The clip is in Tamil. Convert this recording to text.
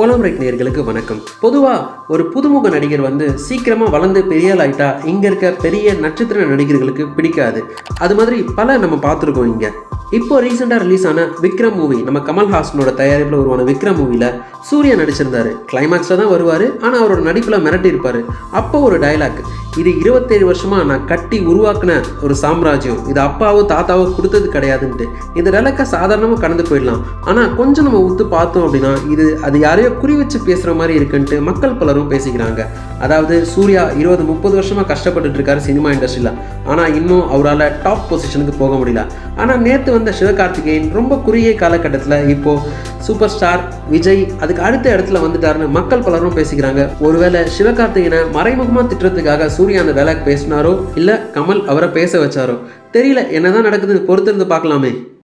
போலம் ரைட் நேயர்களுக்கு வணக்கம் பொதுவா ஒரு புதுமுக நடிகர் வந்து சீக்கிரமா வளர்ந்து பெரிய ஆள் ஆயிட்டா இங்க இருக்க பெரிய நட்சத்திர நடிகர்களுக்கு பிடிக்காது அது மாதிரி பல நம்ம பார்த்துருக்கோம் இங்க இப்போ ரீசெண்டாக ரிலீஸ் ஆன விக்ரம் மூவி நம்ம கமல்ஹாசனோட தயாரிப்பில் உருவான விக்ரம் மூவியில் சூர்யா நடிச்சிருந்தாரு கிளைமேக்ஸில் தான் வருவார் ஆனால் அவரோட நடிப்பில் மிரட்டியிருப்பார் அப்போ ஒரு டயலாக் இது இருபத்தேழு வருஷமாக நான் கட்டி உருவாக்குன ஒரு சாம்ராஜ்யம் இது அப்பாவோ தாத்தாவோ கொடுத்தது கிடையாதுன்ட்டு இந்த டயலாக்கை சாதாரணமாக கடந்து போயிடலாம் ஆனால் கொஞ்சம் நம்ம உத்து பார்த்தோம் அப்படின்னா இது அது யாரையோ குறி வச்சு பேசுகிற மாதிரி இருக்குன்ட்டு மக்கள் பலரும் பேசிக்கிறாங்க அதாவது சூர்யா இருபது முப்பது வருஷமாக கஷ்டப்பட்டுட்டு இருக்காரு சினிமா இண்டஸ்ட்ரியில் ஆனால் இன்னும் அவரால் டாப் பொசிஷனுக்கு போக முடியல ஆனால் நேற்று வந்த சிவகார்த்திகேயன் ரொம்ப குறுகிய காலகட்டத்தில் இப்போ சூப்பர் ஸ்டார் விஜய் அதுக்கு அடுத்த இடத்துல வந்துட்டாருன்னு மக்கள் பலரும் பேசிக்கிறாங்க ஒருவேளை சிவகார்த்திகேயனை மறைமுகமாக திட்டுறதுக்காக சூர்யா அந்த வேலைக்கு பேசினாரோ இல்லை கமல் அவரை பேச வச்சாரோ தெரியல என்னதான் நடக்குதுன்னு பொறுத்திருந்து பார்க்கலாமே